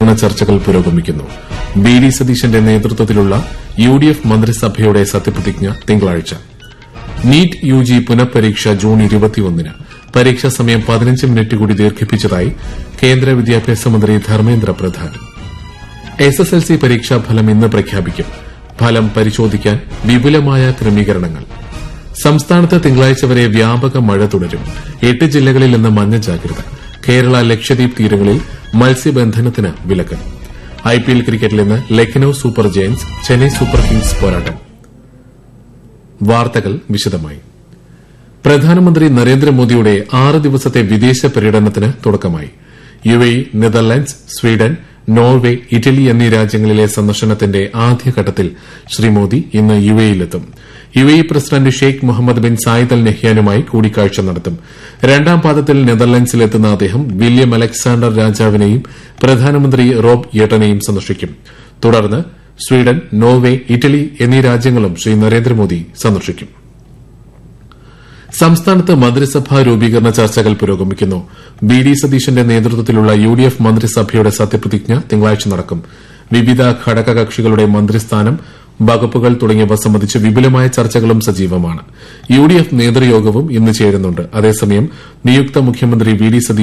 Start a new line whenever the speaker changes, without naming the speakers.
രൂപീകരണ ചർച്ചകൾ പുരോഗമിക്കുന്നു ബി ഡി സതീശന്റെ നേതൃത്വത്തിലുള്ള യു ഡി എഫ് മന്ത്രിസഭയുടെ സത്യപ്രതിജ്ഞ തിങ്കളാഴ്ച നീറ്റ് യു ജി പുനഃപരീക്ഷ ജൂൺ ഇരുപത്തിയൊന്നിന് പരീക്ഷാ സമയം പതിനഞ്ച് മിനിറ്റ് കൂടി ദീർഘിപ്പിച്ചതായി കേന്ദ്ര വിദ്യാഭ്യാസ മന്ത്രി Dharmendra Pradhan S S L C പരീക്ഷാഫലം ഇന്ന് പ്രഖ്യാപിക്കും ഫലം പരിശോധിക്കാൻ വിപുലമായ ക്രമീകരണങ്ങൾ സംസ്ഥാനത്ത് തിങ്കളാഴ്ച വരെ വ്യാപക മഴ തുടരും എട്ട് ജില്ലകളിൽ ഇന്ന് മഞ്ഞ ജാഗ്രത കേരള ലക്ഷദ്വീപ് തീരങ്ങളിൽ മത്സ്യബന്ധനത്തിന് വിലക്ക് ഐപിഎൽ ക്രിക്കറ്റിൽ ഇന്ന് Lucknow super giants Chennai super kings പോരാട്ടം വാർത്തകൾ വിശദമായി പ്രധാനമന്ത്രി നരേന്ദ്രമോദിയുടെ ആറ് ദിവസത്തെ വിദേശ പര്യടനത്തിന് തുടക്കമായി U A Netherlands Sweden Norway Italy എന്നീ രാജ്യങ്ങളിലെ സന്ദർശനത്തിന്റെ ആദ്യഘട്ടത്തിൽ ശ്രീ മോദി ഇന്ന് യു എയിലെത്തും U A president Sheikh Mohammed bin Zayed Al നെഹ്യാനുമായി കൂടിക്കാഴ്ച നടത്തും രണ്ടാം പാദത്തിൽ നെതർലൻഡ്സിലെത്തുന്ന അദ്ദേഹം വില്യം അലക്സാണ്ടർ രാജാവിനെയും പ്രധാനമന്ത്രി റോബ് യെട്ടനെയും സന്ദർശിക്കും തുടർന്ന് സ്വീഡൻ നോർവേ ഇറ്റലി എന്നീ രാജ്യങ്ങളും ശ്രീ നരേന്ദ്രമോദി സന്ദർശിക്കും സംസ്ഥാനത്ത് മന്ത്രിസഭാ രൂപീകരണ ചർച്ചകൾ പുരോഗമിക്കുന്നു ബി ഡി സതീശന്റെ നേതൃത്വത്തിലുള്ള യു ഡി എഫ് മന്ത്രിസഭയുടെ സത്യപ്രതിജ്ഞ തിങ്കളാഴ്ച നടക്കും വിവിധ ഘടകകക്ഷികളുടെ മന്ത്രിസ്ഥാനം വകുപ്പുകൾ തുടങ്ങിയവ സംബന്ധിച്ച് വിപുലമായ ചർച്ചകളും സജീവമാണ് യു ഡി എഫ് നേതൃയോഗവും ഇന്ന് ചേരുന്നുണ്ട് അതേസമയം നിയുക്ത മുഖ്യമന്ത്രി വി ഡി സതീശൻ